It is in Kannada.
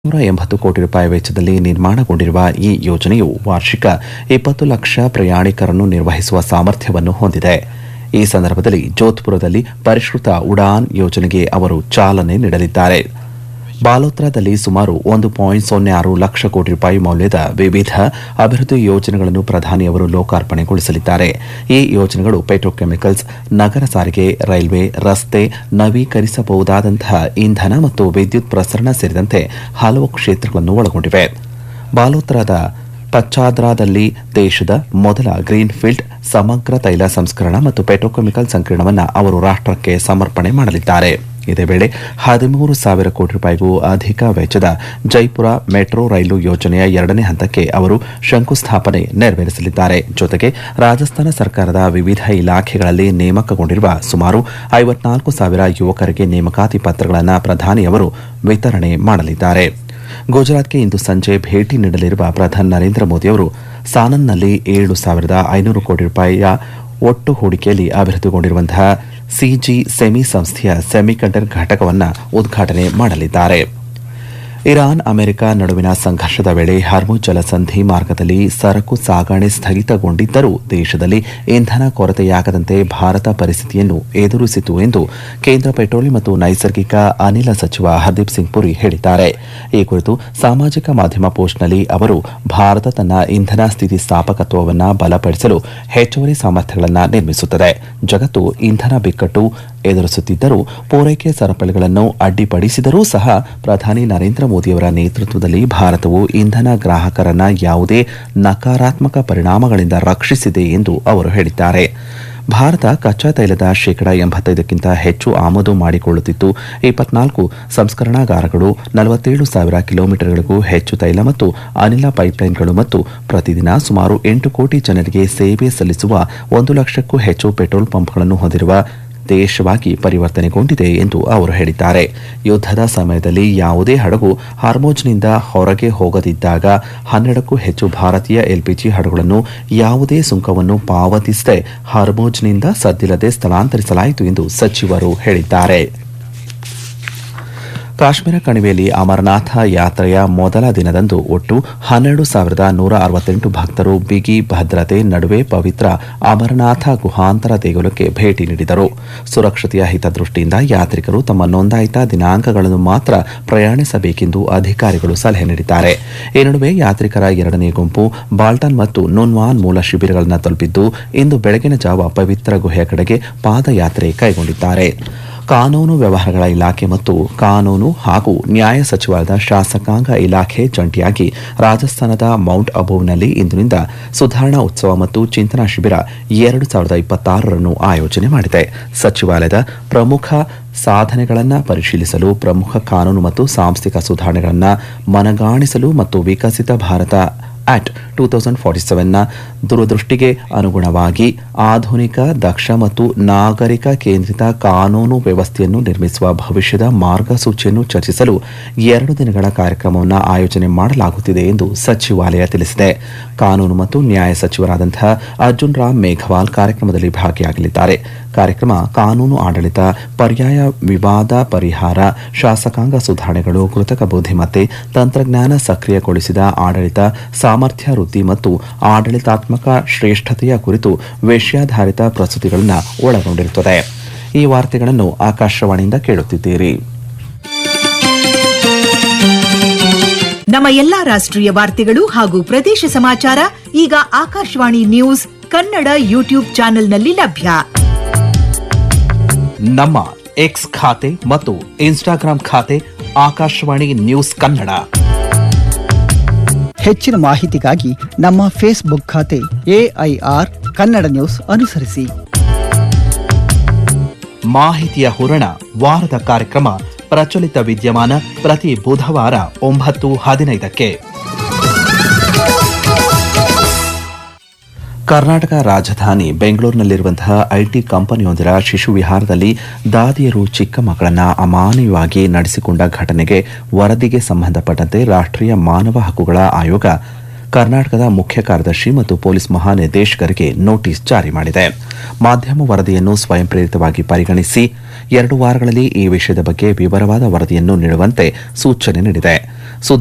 ನೂರ ಎಂಬತ್ತು ಕೋಟಿ ರೂಪಾಯಿ ವೆಚ್ಚದಲ್ಲಿ ನಿರ್ಮಾಣಗೊಂಡಿರುವ ಈ ಯೋಜನೆಯು ವಾರ್ಷಿಕ ಇಪ್ಪತ್ತು ಲಕ್ಷ ಪ್ರಯಾಣಿಕರನ್ನು ನಿರ್ವಹಿಸುವ ಸಾಮರ್ಥ್ಯವನ್ನು ಹೊಂದಿದೆ ಈ ಸಂದರ್ಭದಲ್ಲಿ ಜೋಧ್ಪುರದಲ್ಲಿ ಪರಿಷ್ಕೃತ ಉಡಾನ್ ಯೋಜನೆಗೆ ಅವರು ಚಾಲನೆ ನೀಡಲಿದ್ದಾರೆ ಬಾಲೋತ್ರಾದಲ್ಲಿ ಸುಮಾರು ಒಂದು ಪಾಯಿಂಟ್ ಸೊನ್ನೆ ಆರು ಲಕ್ಷ ಕೋಟಿ ರೂಪಾಯಿ ಮೌಲ್ಯದ ವಿವಿಧ ಅಭಿವೃದ್ಧಿ ಯೋಜನೆಗಳನ್ನು ಪ್ರಧಾನಿಯವರು ಲೋಕಾರ್ಪಣೆಗೊಳಿಸಲಿದ್ದಾರೆ ಈ ಯೋಜನೆಗಳು ಪೆಟ್ರೋಕೆಮಿಕಲ್ಸ್ ನಗರ ಸಾರಿಗೆ ರೈಲ್ವೆ ರಸ್ತೆ ನವೀಕರಿಸಬಹುದಾದಂತಹ ಇಂಧನ ಮತ್ತು ವಿದ್ಯುತ್ ಪ್ರಸರಣ ಸೇರಿದಂತೆ ಹಲವು ಕ್ಷೇತ್ರಗಳನ್ನು ಒಳಗೊಂಡಿವೆ ಬಾಲೋತ್ರಾದ ಪಚ್ಚಾದ್ರಾದಲ್ಲಿ ದೇಶದ ಮೊದಲ ಗ್ರೀನ್ಫೀಲ್ಡ್ ಸಮಗ್ರ ತೈಲ ಸಂಸ್ಕರಣ ಮತ್ತು ಪೆಟ್ರೋಕೆಮಿಕಲ್ ಸಂಕೀರ್ಣವನ್ನು ಅವರು ರಾಷ್ಟಕ್ಕೆ ಸಮರ್ಪಣೆ ಮಾಡಲಿದ್ದಾರೆ ಇದೇ ವೇಳೆ ಹದಿಮೂರು ಸಾವಿರ ಕೋಟಿ ರೂಪಾಯಿಗೂ ಅಧಿಕ ವೆಚ್ಚದ ಜೈಪುರ ಮೆಟ್ರೋ ರೈಲು ಯೋಜನೆಯ ಎರಡನೇ ಹಂತಕ್ಕೆ ಅವರು ಶಂಕುಸ್ಥಾಪನೆ ನೆರವೇರಿಸಲಿದ್ದಾರೆ ಜೊತೆಗೆ ರಾಜಸ್ಥಾನ ಸರ್ಕಾರದ ವಿವಿಧ ಇಲಾಖೆಗಳಲ್ಲಿ ನೇಮಕಗೊಂಡಿರುವ ಸುಮಾರು ಐವತ್ನಾಲ್ಕು ಸಾವಿರ ಯುವಕರಿಗೆ ನೇಮಕಾತಿ ಪತ್ರಗಳನ್ನು ಪ್ರಧಾನಿಯವರು ವಿತರಣೆ ಮಾಡಲಿದ್ದಾರೆ ಗುಜರಾತ್ಗೆ ಇಂದು ಸಂಜೆ ಭೇಟಿ ನೀಡಲಿರುವ ಪ್ರಧಾನಿ ನರೇಂದ್ರ ಮೋದಿಯವರು ಸಾನನ್ನಲ್ಲಿ ಏಳು ಸಾವಿರದ ಐನೂರು ಕೋಟಿ ರೂಪಾಯಿಯ ಒಟ್ಟು ಹೂಡಿಕೆಯಲ್ಲಿ ಅಭಿವೃದ್ಧಿಗೊಂಡಿರುವಂತಹ ಸಿಜಿ ಸೆಮಿ ಸಂಸ್ಥೆಯ ಸೆಮಿಕಂಡಕ್ಟರ್ ಘಟಕವನ್ನು ಉದ್ಘಾಟನೆ ಮಾಡಲಿದ್ದಾರೆ ಇರಾನ್ ಅಮೆರಿಕ ನಡುವಿನ ಸಂಘರ್ಷದ ವೇಳೆ ಹರ್ಮುಜ್ ಜಲಸಂಧಿ ಮಾರ್ಗದಲ್ಲಿ ಸರಕು ಸಾಗಣೆ ಸ್ಥಗಿತಗೊಂಡಿದ್ದರೂ ದೇಶದಲ್ಲಿ ಇಂಧನ ಕೊರತೆಯಾಗದಂತೆ ಭಾರತ ಪರಿಸ್ಥಿತಿಯನ್ನು ಎದುರಿಸಿತು ಎಂದು ಕೇಂದ್ರ ಪೆಟ್ರೋಲಿಯಂ ಮತ್ತು ನೈಸರ್ಗಿಕ ಅನಿಲ ಸಚಿವ ಹರ್ದೀಪ್ ಸಿಂಗ್ ಪುರಿ ಹೇಳಿದ್ದಾರೆ ಈ ಕುರಿತು ಸಾಮಾಜಿಕ ಮಾಧ್ಯಮ ಪೋಸ್ಟ್ನಲ್ಲಿ ಅವರು ಭಾರತ ತನ್ನ ಇಂಧನ ಸ್ಥಿತಿಸ್ಥಾಪಕತ್ವವನ್ನು ಬಲಪಡಿಸಲು ಹೆಚ್ಚುವರಿ ಸಾಮರ್ಥ್ಯಗಳನ್ನು ನಿರ್ಮಿಸುತ್ತದೆ ಜಗತ್ತು ಇಂಧನ ಬಿಕ್ಕಟ್ಟು ಎದುರಿಸುತ್ತಿದ್ದರೂ ಪೂರೈಕೆ ಸರಪಳಿಗಳನ್ನು ಅಡ್ಡಿಪಡಿಸಿದರೂ ಸಹ ಪ್ರಧಾನಿ ನರೇಂದ್ರ ಮೋದಿಯವರ ನೇತೃತ್ವದಲ್ಲಿ ಭಾರತವು ಇಂಧನ ಗ್ರಾಹಕರನ್ನ ಯಾವುದೇ ನಕಾರಾತ್ಮಕ ಪರಿಣಾಮಗಳಿಂದ ರಕ್ಷಿಸಿದೆ ಎಂದು ಅವರು ಹೇಳಿದ್ದಾರೆ ಭಾರತ ಕಚ್ಚಾ ತೈಲದ ಶೇಕಡಾ ಎಂಬತ್ತೈದಕ್ಕಿಂತ ಹೆಚ್ಚು ಆಮದು ಮಾಡಿಕೊಳ್ಳುತ್ತಿದ್ದು ಇಪ್ಪತ್ನಾಲ್ಕು ಸಂಸ್ಕರಣಾಗಾರಗಳು ನಲವತ್ತೇಳು ಸಾವಿರ ಕಿಲೋಮೀಟರ್ಗಳಿಗೂ ಹೆಚ್ಚು ತೈಲ ಮತ್ತು ಅನಿಲ ಪೈಪ್ಲೈನ್ಗಳು ಮತ್ತು ಪ್ರತಿದಿನ ಸುಮಾರು ಎಂಟು ಕೋಟಿ ಜನರಿಗೆ ಸೇವೆ ಸಲ್ಲಿಸುವ ಒಂದು ಲಕ್ಷಕ್ಕೂ ಹೆಚ್ಚು ಪೆಟ್ರೋಲ್ ಪಂಪ್ಗಳನ್ನು ಹೊಂದಿರುವ ದೇಶವಾಗಿ ಪರಿವರ್ತನೆಗೊಂಡಿದೆ ಎಂದು ಅವರು ಹೇಳಿದ್ದಾರೆ ಯುದ್ಧದ ಸಮಯದಲ್ಲಿ ಯಾವುದೇ ಹಡಗು ಹಾರ್ಮೋಜ್ನಿಂದ ಹೊರಗೆ ಹೋಗದಿದ್ದಾಗ ಹನ್ನೆರಡಕ್ಕೂ ಹೆಚ್ಚು ಭಾರತೀಯ ಎಲ್ಪಿಜಿ ಹಡಗುಗಳನ್ನು ಯಾವುದೇ ಸುಂಕವನ್ನು ಪಾವತಿಸದೆ ಹಾರ್ಮೋಜ್ನಿಂದ ಸದ್ದಿಲ್ಲದೆ ಸ್ಥಳಾಂತರಿಸಲಾಯಿತು ಎಂದು ಸಚಿವರು ಹೇಳಿದ್ದಾರೆ ಕಾಶ್ಮೀರ ಕಣಿವೆಯಲ್ಲಿ ಅಮರನಾಥ ಯಾತ್ರೆಯ ಮೊದಲ ದಿನದಂದು ಒಟ್ಟು ಹನ್ನೆರಡು ಸಾವಿರದ ನೂರ ಅರವತ್ತೆಂಟು ಭಕ್ತರು ಬಿಗಿ ಭದ್ರತೆ ನಡುವೆ ಪವಿತ್ರ ಅಮರನಾಥ ಗುಹಾಂತರ ದೇಗುಲಕ್ಕೆ ಭೇಟಿ ನೀಡಿದರು ಸುರಕ್ಷತೆಯ ಹಿತದೃಷ್ಟಿಯಿಂದ ಯಾತ್ರಿಕರು ತಮ್ಮ ನೋಂದಾಯಿತ ದಿನಾಂಕಗಳನ್ನು ಮಾತ್ರ ಪ್ರಯಾಣಿಸಬೇಕೆಂದು ಅಧಿಕಾರಿಗಳು ಸಲಹೆ ನೀಡಿದ್ದಾರೆ ಈ ನಡುವೆ ಯಾತ್ರಿಕರ ಎರಡನೇ ಗುಂಪು ಬಾಲ್ಟನ್ ಮತ್ತು ನುನ್ವಾನ್ ಮೂಲ ಶಿಬಿರಗಳನ್ನು ತಲುಪಿದ್ದು ಇಂದು ಬೆಳಗಿನ ಜಾವ ಪವಿತ್ರ ಗುಹೆಯ ಕಡೆಗೆ ಪಾದಯಾತ್ರೆ ಕೈಗೊಂಡಿದ್ದಾರೆ ಕಾನೂನು ವ್ಯವಹಾರಗಳ ಇಲಾಖೆ ಮತ್ತು ಕಾನೂನು ಹಾಗೂ ನ್ಯಾಯ ಸಚಿವಾಲಯದ ಶಾಸಕಾಂಗ ಇಲಾಖೆ ಜಂಟಿಯಾಗಿ ರಾಜಸ್ಥಾನದ ಮೌಂಟ್ ಅಬೂವ್ನಲ್ಲಿ ಇಂದಿನಿಂದ ಸುಧಾರಣಾ ಉತ್ಸವ ಮತ್ತು ಚಿಂತನಾ ಶಿಬಿರ ಎರಡು ಸಾವಿರದ ಇಪ್ಪತ್ತಾರರನ್ನು ಆಯೋಜನೆ ಮಾಡಿದೆ ಸಚಿವಾಲಯದ ಪ್ರಮುಖ ಸಾಧನೆಗಳನ್ನು ಪರಿಶೀಲಿಸಲು ಪ್ರಮುಖ ಕಾನೂನು ಮತ್ತು ಸಾಂಸ್ಥಿಕ ಸುಧಾರಣೆಗಳನ್ನು ಮನಗಾಣಿಸಲು ಮತ್ತು Viksit Bharat at two thousand forty ಸೆವೆನ್ನ ದೂರದೃಷ್ಟಿಗೆ ಅನುಗುಣವಾಗಿ ಆಧುನಿಕ ದಕ್ಷ ಮತ್ತು ನಾಗರಿಕ ಕೇಂದ್ರಿತ ಕಾನೂನು ವ್ಯವಸ್ಥೆಯನ್ನು ನಿರ್ಮಿಸುವ ಭವಿಷ್ಯದ ಮಾರ್ಗಸೂಚಿಯನ್ನು ಚರ್ಚಿಸಲು ಎರಡು ದಿನಗಳ ಕಾರ್ಯಕ್ರಮವನ್ನು ಆಯೋಜನೆ ಮಾಡಲಾಗುತ್ತಿದೆ ಎಂದು ಸಚಿವಾಲಯ ತಿಳಿಸಿದೆ ಕಾನೂನು ಮತ್ತು ನ್ಯಾಯ ಸಚಿವರಾದಂತಹ ಅರ್ಜುನ್ ರಾಮ್ ಮೇಘವಾಲ್ ಕಾರ್ಯಕ್ರಮದಲ್ಲಿ ಭಾಗಿಯಾಗಲಿದ್ದಾರೆ ಕಾರ್ಯಕ್ರಮ ಕಾನೂನು ಆಡಳಿತ ಪರ್ಯಾಯ ವಿವಾದ ಪರಿಹಾರ ಶಾಸಕಾಂಗ ಸುಧಾರಣೆಗಳು ಕೃತಕ ಬುದ್ಧಿಮತ್ತೆ ತಂತ್ರಜ್ಞಾನ ಸಕ್ರಿಯಗೊಳಿಸಿದ ಆಡಳಿತ ಸಾಮರ್ಥ್ಯ ವೃದ್ಧಿ ಮತ್ತು ಆಡಳಿತಾತ್ಮಕ ಶ್ರೇಷ್ಠತೆಯ ಕುರಿತು ವಿಷಯಾಧಾರಿತ ಪ್ರಸ್ತುತಿಗಳನ್ನು ಒಳಗೊಂಡಿರುತ್ತದೆ ಈ ವಾರ್ತೆಗಳನ್ನು ಆಕಾಶವಾಣಿಯಿಂದ ಕೇಳುತ್ತಿದ್ದೀರಿ ನಮ್ಮ ಎಲ್ಲಾ ರಾಷ್ಟ್ರೀಯ ವಾರ್ತೆಗಳು ಹಾಗೂ ಪ್ರದೇಶ ಸಮಾಚಾರ ಈಗ ಆಕಾಶವಾಣಿ ನ್ಯೂಸ್ ಕನ್ನಡ ಯೂಟ್ಯೂಬ್ ಚಾನೆಲ್ನಲ್ಲಿ ಲಭ್ಯ ನಮ್ಮ ಎಕ್ಸ್ ಖಾತೆ ಮತ್ತು ಇನ್ಸ್ಟಾಗ್ರಾಂ ಖಾತೆ ಆಕಾಶವಾಣಿ ನ್ಯೂಸ್ ಕನ್ನಡ ಹೆಚ್ಚಿನ ಮಾಹಿತಿಗಾಗಿ ನಮ್ಮ ಫೇಸ್ಬುಕ್ ಖಾತೆ ಎಐಆರ್ ಕನ್ನಡ ನ್ಯೂಸ್ ಅನುಸರಿಸಿ ಮಾಹಿತಿಯ ಹೂರಣ ವಾರದ ಕಾರ್ಯಕ್ರಮ ಪ್ರಚಲಿತ ವಿದ್ಯಮಾನ ಪ್ರತಿ ಬುಧವಾರ ಒಂಬತ್ತು ಹದಿನೈದಕ್ಕೆ ಕರ್ನಾಟಕ ರಾಜಧಾನಿ ಬೆಂಗಳೂರಿನಲ್ಲಿರುವಂತಹ ಐಟಿ ಕಂಪನಿಯೊಂದರ ಶಿಶು ವಿಹಾರದಲ್ಲಿ ದಾದಿಯರು ಚಿಕ್ಕ ಮಕ್ಕಳನ್ನ ಅಮಾನವೀಯವಾಗಿ ನಡೆಸಿಕೊಂಡ ಘಟನೆಗೆ ವರದಿಗೆ ಸಂಬಂಧಪಟ್ಟಂತೆ ರಾಷ್ಟ್ರೀಯ ಮಾನವ ಹಕ್ಕುಗಳ ಆಯೋಗ ಕರ್ನಾಟಕದ ಮುಖ್ಯ ಕಾರ್ಯದರ್ಶಿ ಮತ್ತು ಪೊಲೀಸ್ ಮಹಾನಿರ್ದೇಶಕರಿಗೆ ನೋಟಿಸ್ ಜಾರಿ ಮಾಡಿದೆ ಮಾಧ್ಯಮ ವರದಿಯನ್ನು ಸ್ವಯಂ ಪ್ರೇರಿತವಾಗಿ ಪರಿಗಣಿಸಿ ಎರಡು ವಾರಗಳಲ್ಲಿ ಈ ವಿಷಯದ ಬಗ್ಗೆ ವಿವರವಾದ ವರದಿಯನ್ನು ನೀಡುವಂತೆ ಸೂಚನೆ ನೀಡಿದೆ